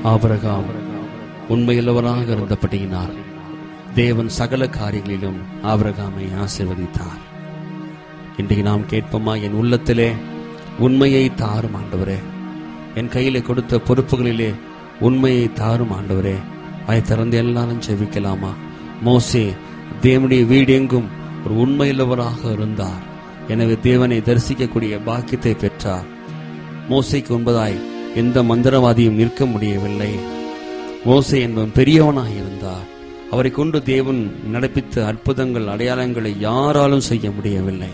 Abraham உண்மையுள்ளவராக இருந்தபடியினால் தேவன் சகல காரியங்களிலும் ஆபிரகாமை ஆசீர்வதித்தார் இன்றைக்கு நாம் கேட்போமா என் உள்ளத்திலே உண்மையை தாரும் ஆண்டவரே என் கையிலே கொடுத்த பொறுப்புகளிலே உண்மையை தாரும் ஆண்டவரே வாய் திறந்து எல்லாரும் செவிக்கலாமா மோசே தேவனுடைய வீடு எங்கும் ஒரு உண்மையுள்ளவராக இருந்தார் எனவே தேவனை தரிசிக்கக்கூடிய பாக்கியத்தை பெற்றார் மோசைக்கு உண்பதாய் எந்த மந்திரவாதியும் நிற்க முடியவில்லை மோசே என்பவன் பெரியவனாய் இருந்தார் அவரை கொண்டு தேவன் நடப்பித்த அற்புதங்கள் அடையாளங்களை யாராலும் செய்ய முடியவில்லை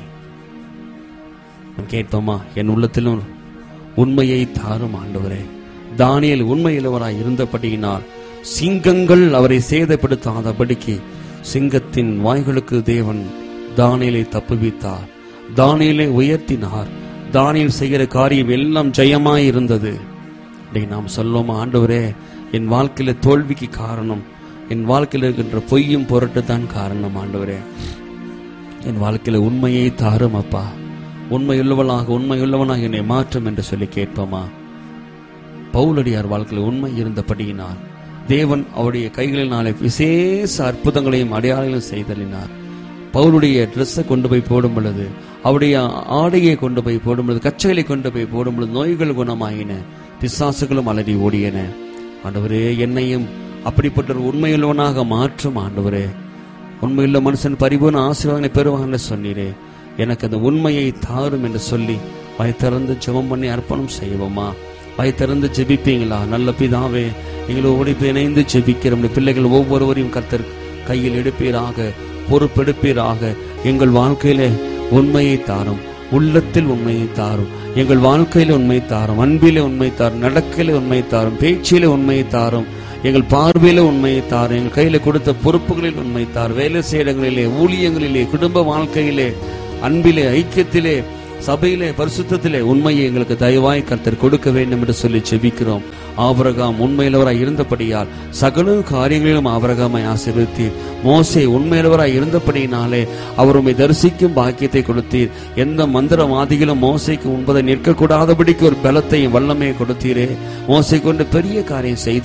நாம் கேட்போமா என் உள்ளத்திலும் உண்மையை தாரும் ஆண்டவரே தானியல் உண்மையுள்ளவராய் இருந்தபடியினால் சிங்கங்கள் அவரை சேதப்படுத்தாதபடிக்கு சிங்கத்தின் வாய்களுக்கு தேவன் தானியலை தப்புவித்தார் தானியலை உயர்த்தினார் தானியல் செய்கிற காரியம் எல்லாம் ஜெயமாய் இருந்தது இன்றைக்கு நாம் சொல்லுவோமா ஆண்டவரே என் வாழ்க்கையில தோல்விக்கு காரணம் என் வாழ்க்கையில் இருக்கின்ற பொய்யும் பொருட்டு தான் காரணம் ஆண்டவரே என் வாழ்க்கையில உண்மையை தாரும் அப்பா உண்மையுள்ளவளாக உண்மையுள்ளவனாக என்னை மாற்றும் என்று சொல்லி கேட்போமா பவுலடியார் வாழ்க்கையில் உண்மை இருந்தபடியினால் தேவன் அவருடைய கைகளினாலே விசேஷ அற்புதங்களையும் அடையாளங்களும் செய்தலினார் பவுலுடைய ட்ரெஸ்ஸை கொண்டு போய் போடும் பொழுது அவருடைய ஆடையை கொண்டு போய் போடும் பொழுது கச்சைகளை கொண்டு போய் போடும் பொழுது நோய்கள் குணமாயின பிசாசுகளும் அலறி ஓடியன ஆண்டவரே என்னையும் அப்படிப்பட்ட ஒரு உண்மையுள்ளவனாக மாற்றும் ஆண்டவரே உண்மையுள்ள மனுஷன் பரிபூர்ண ஆசீர்வாதங்களை பெறுவான்னு சொன்னீரே எனக்கு அந்த உண்மையை தாரும் என்று சொல்லி வாய் திறந்து ஜெபம் பண்ணி அர்ப்பணம் செய்வோமா வாய் திறந்து ஜெபிப்பீங்களா நல்ல பிதாவே எங்களோடு இப்ப இணைந்து ஜெபிக்கிற நம்முடைய பிள்ளைகள் ஒவ்வொருவரையும் கர்த்தர் கையில் எடுப்பீராக பொறுப்பெடுப்பீராக எங்கள் வாழ்க்கையிலே உண்மையை தாரும் உள்ளத்தில் உண்மையை தாரும் எங்கள் வாழ்க்கையில உண்மை தாரும் அன்பிலே உண்மை தாரும் நடக்கையில உண்மை தாரும் பேச்சிலே உண்மையை தாரும் எங்கள் பார்வையில உண்மையை தாரும் எங்கள் கையில கொடுத்த பொறுப்புகளில் உண்மை தார் வேலை செய்யடங்களிலே ஊழியங்களிலே குடும்ப வாழ்க்கையிலே அன்பிலே ஐக்கியத்திலே சபையிலே பரிசுத்தத்திலே உண்மையை எங்களுக்கு தயவாய் கர்த்தர் கொடுக்க வேண்டும் என்று சொல்லி செபிக்கிறோம் ஆபரகாம் உண்மையிலவராய் இருந்தபடியால் சகல காரியங்களிலும் ஆபரகாமை ஆசீர்வதித்து மோசே உண்மையிலவராய் இருந்தபடியினாலே அவர் உண்மை தரிசிக்கும் பாக்கியத்தை கொடுத்தீர் எந்த மந்திரவாதிகளும் மோசைக்கு உண்பதை நிற்கக்கூடாதபடிக்கு ஒரு பலத்தையும் வல்லமையை கொடுத்தீரே மோசை கொண்டு பெரிய காரியம் செய்து